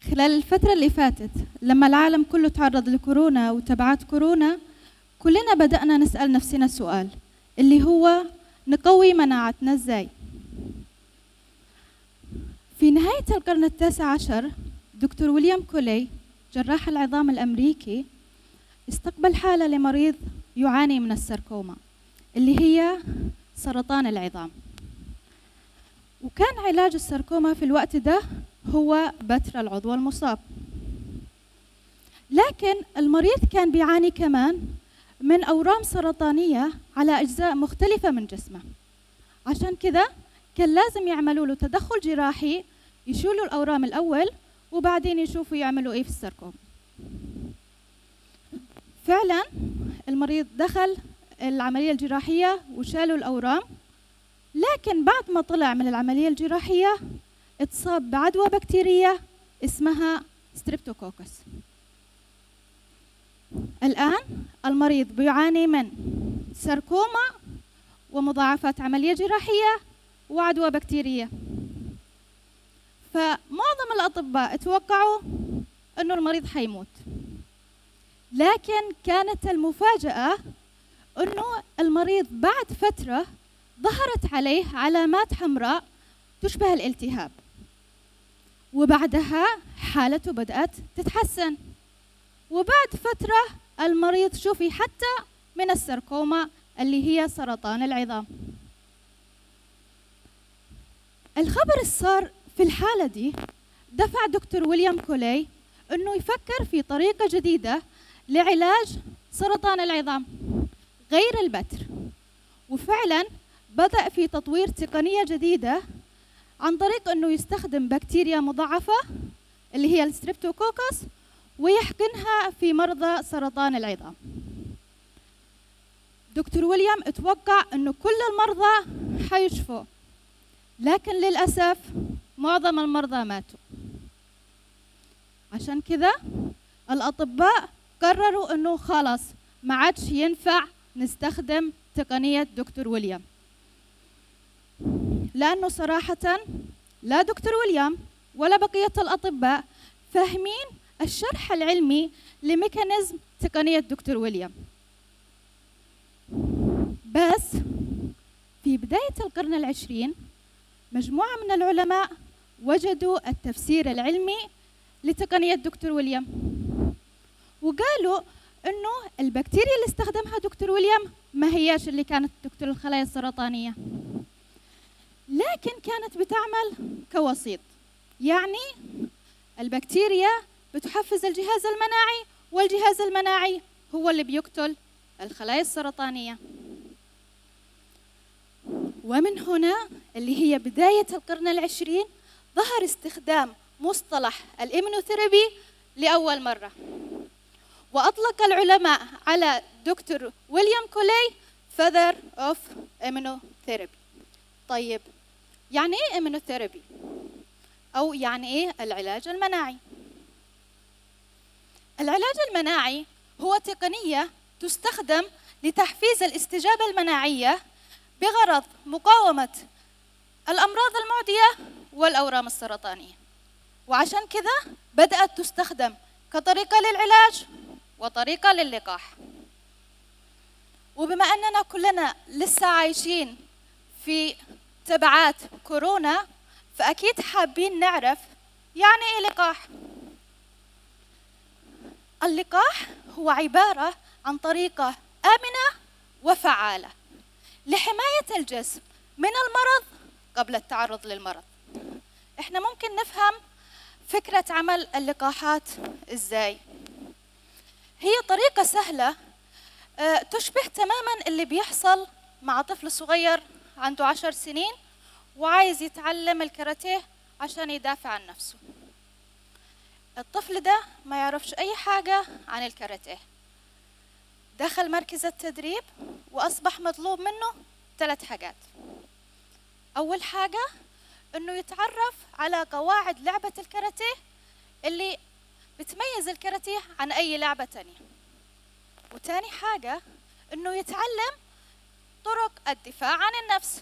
خلال الفترة اللي فاتت لما العالم كله تعرض لكورونا وتبعات كورونا كلنا بدأنا نسأل نفسنا سؤال اللي هو نقوي مناعتنا ازاي في نهاية القرن التاسع عشر دكتور ويليام كولي جراح العظام الأمريكي استقبل حالة لمريض يعاني من السركوما اللي هي سرطان العظام وكان علاج السركوما في الوقت ده هو بتر العضو المصاب لكن المريض كان بيعاني كمان من أورام سرطانية على أجزاء مختلفة من جسمه عشان كده كان لازم يعملوا له تدخل جراحي يشيلوا الأورام الأول وبعدين يشوفوا يعملوا إيه في السركوما فعلا المريض دخل العملية الجراحية وشالوا الأورام لكن بعد ما طلع من العملية الجراحية اتصاب بعدوى بكتيرية اسمها ستريبتوكوكس الآن المريض بيعاني من سركوما ومضاعفات عملية جراحية وعدوى بكتيرية فمعظم الأطباء توقعوا أنه المريض حيموت لكن كانت المفاجأة أنه المريض بعد فترة ظهرت عليه علامات حمراء تشبه الالتهاب وبعدها حالته بدأت تتحسن وبعد فترة المريض شوفي حتى من السركوما اللي هي سرطان العظام الخبر اللي صار في الحالة دي دفع دكتور ويليام كولي انه يفكر في طريقة جديدة لعلاج سرطان العظام غير البتر وفعلا بدأ في تطوير تقنية جديدة عن طريق انه يستخدم بكتيريا مضاعفة اللي هي الستريبتوكوكس ويحقنها في مرضى سرطان العظام دكتور ويليام اتوقع انه كل المرضى حيشفوا لكن للاسف معظم المرضى ماتوا عشان كذا الاطباء قرروا انه خلاص ما عادش ينفع نستخدم تقنيه دكتور ويليام لانه صراحه لا دكتور ويليام ولا بقيه الاطباء فاهمين الشرح العلمي لميكانيزم تقنيه دكتور ويليام بس في بدايه القرن العشرين مجموعه من العلماء وجدوا التفسير العلمي لتقنيه دكتور ويليام وقالوا انه البكتيريا اللي استخدمها دكتور ويليام ما هياش اللي كانت تقتل الخلايا السرطانيه لكن كانت بتعمل كوسيط يعني البكتيريا بتحفز الجهاز المناعي والجهاز المناعي هو اللي بيقتل الخلايا السرطانيه ومن هنا اللي هي بداية القرن العشرين ظهر استخدام مصطلح الإيمونوثيرابي لأول مرة وأطلق العلماء على دكتور ويليام كولي father of immunotherapy طيب يعني ايه immunotherapy او يعني ايه العلاج المناعي العلاج المناعي هو تقنية تستخدم لتحفيز الاستجابة المناعية بغرض مقاومة الأمراض المعدية والأورام السرطانية وعشان كذا بدأت تستخدم كطريقة للعلاج وطريقة للقاح وبما أننا كلنا لسه عايشين في تبعات كورونا فأكيد حابين نعرف يعني إيه لقاح اللقاح هو عبارة عن طريقة آمنة وفعالة لحماية الجسم من المرض قبل التعرض للمرض احنا ممكن نفهم فكرة عمل اللقاحات ازاي هي طريقة سهلة اه تشبه تماما اللي بيحصل مع طفل صغير عنده عشر سنين وعايز يتعلم الكاراتيه عشان يدافع عن نفسه الطفل ده ما يعرفش أي حاجة عن الكاراتيه دخل مركز التدريب وأصبح مطلوب منه ثلاث حاجات أول حاجة إنه يتعرف على قواعد لعبة الكاراتيه اللي بتميز الكاراتيه عن أي لعبة تانية وتاني حاجة إنه يتعلم طرق الدفاع عن النفس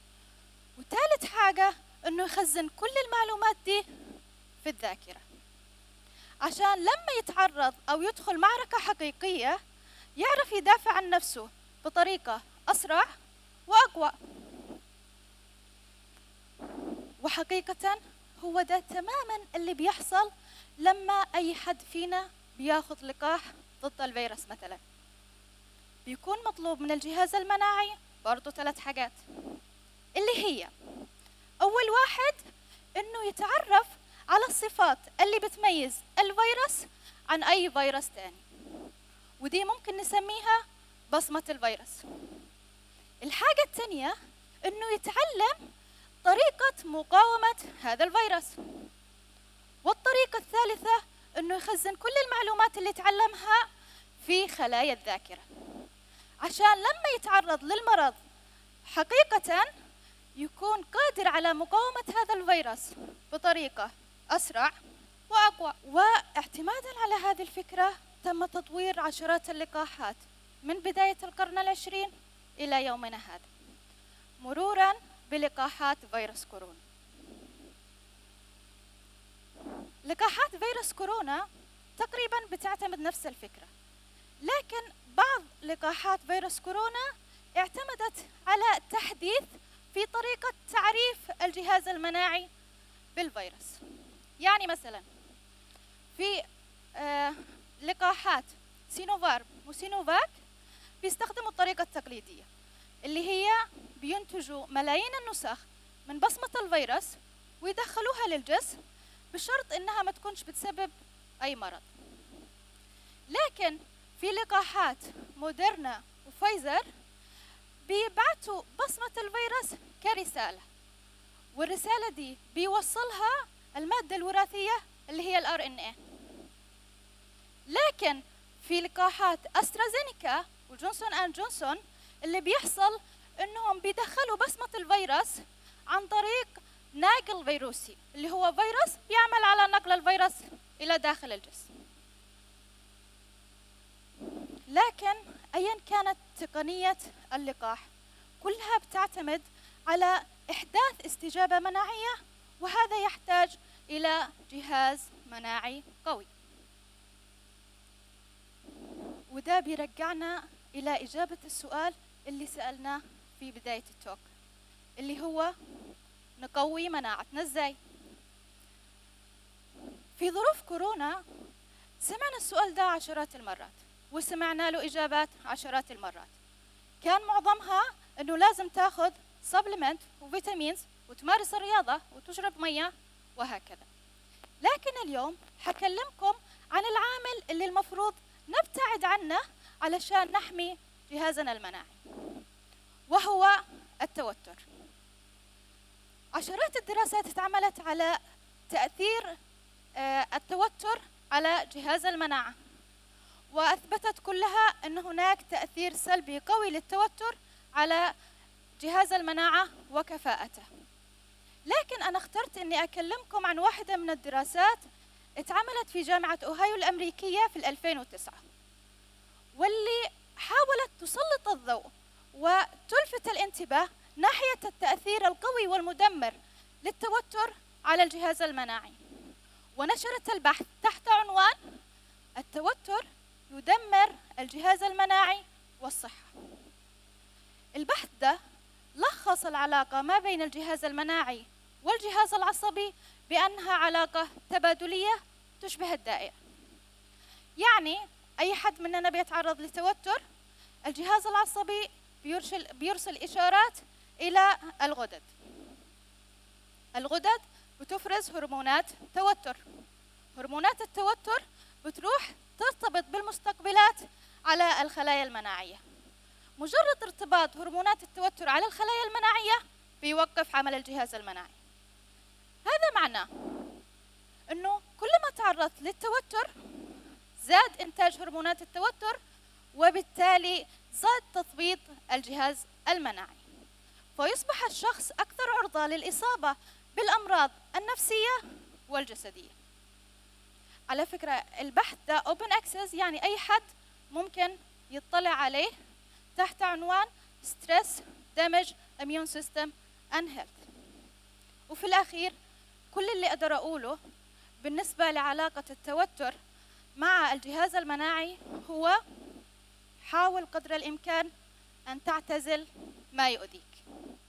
وثالث حاجة إنه يخزن كل المعلومات دي في الذاكرة عشان لما يتعرض أو يدخل معركة حقيقية يعرف يدافع عن نفسه بطريقة أسرع وأقوى وحقيقة هو ده تماما اللي بيحصل لما أي حد فينا بياخذ لقاح ضد الفيروس مثلا بيكون مطلوب من الجهاز المناعي برضو ثلاث حاجات اللي هي أول واحد إنه يتعرف على الصفات اللي بتميز الفيروس عن أي فيروس تاني ودي ممكن نسميها بصمة الفيروس الحاجة الثانية إنه يتعلم طريقة مقاومة هذا الفيروس والطريقة الثالثة إنه يخزن كل المعلومات اللي تعلمها في خلايا الذاكرة عشان لما يتعرض للمرض حقيقة يكون قادر على مقاومة هذا الفيروس بطريقة أسرع وأقوى واعتمادا على هذه الفكرة تم تطوير عشرات اللقاحات من بداية القرن العشرين إلى يومنا هذا مرورا بلقاحات فيروس كورونا لقاحات فيروس كورونا تقريبا بتعتمد نفس الفكرة لكن بعض لقاحات فيروس كورونا اعتمدت على تحديث في طريقة تعريف الجهاز المناعي بالفيروس يعني مثلا في آه لقاحات سينوفارم وسينوفاك بيستخدموا الطريقة التقليدية اللي هي بينتجوا ملايين النسخ من بصمة الفيروس ويدخلوها للجسم بشرط انها ما تكونش بتسبب اي مرض لكن في لقاحات موديرنا وفايزر بيبعتوا بصمة الفيروس كرسالة والرسالة دي بيوصلها المادة الوراثية اللي هي الار ان اي لكن في لقاحات استرازينيكا وجونسون اند جونسون اللي بيحصل انهم بيدخلوا بصمة الفيروس عن طريق ناقل فيروسي اللي هو فيروس بيعمل على نقل الفيروس الى داخل الجسم لكن ايا كانت تقنية اللقاح كلها بتعتمد على احداث استجابة مناعية وهذا يحتاج الى جهاز مناعي قوي وده بيرجعنا الى اجابة السؤال اللي سألناه في بداية التوك اللي هو نقوي مناعتنا ازاي في ظروف كورونا سمعنا السؤال ده عشرات المرات وسمعنا له إجابات عشرات المرات كان معظمها أنه لازم تاخذ سبلمنت وفيتامينز وتمارس الرياضة وتشرب مية وهكذا لكن اليوم حكلمكم عن العامل اللي المفروض نبتعد عنه علشان نحمي جهازنا المناعي وهو التوتر عشرات الدراسات اتعملت على تأثير آه، التوتر على جهاز المناعة وأثبتت كلها أن هناك تأثير سلبي قوي للتوتر على جهاز المناعة وكفاءته لكن أنا اخترت أني أكلمكم عن واحدة من الدراسات اتعملت في جامعة أوهايو الأمريكية في 2009 واللي حاولت تسلط الضوء وتلفت الانتباه ناحية التأثير القوي والمدمر للتوتر على الجهاز المناعي ونشرت البحث تحت عنوان التوتر يدمر الجهاز المناعي والصحة البحث ده لخص العلاقة ما بين الجهاز المناعي والجهاز العصبي بأنها علاقة تبادلية تشبه الدائرة يعني أي حد مننا بيتعرض لتوتر الجهاز العصبي بيرسل, بيرسل إشارات إلى الغدد الغدد بتفرز هرمونات توتر هرمونات التوتر بتروح ترتبط بالمستقبلات على الخلايا المناعية مجرد ارتباط هرمونات التوتر على الخلايا المناعية بيوقف عمل الجهاز المناعي هذا معناه انه كلما تعرضت للتوتر زاد انتاج هرمونات التوتر وبالتالي زاد تثبيط الجهاز المناعي فيصبح الشخص أكثر عرضة للإصابة بالأمراض النفسية والجسدية على فكرة البحث ده open access يعني أي حد ممكن يطلع عليه تحت عنوان stress damage immune system and health وفي الأخير كل اللي أقدر أقوله بالنسبة لعلاقة التوتر مع الجهاز المناعي هو حاول قدر الإمكان أن تعتزل ما يؤذيك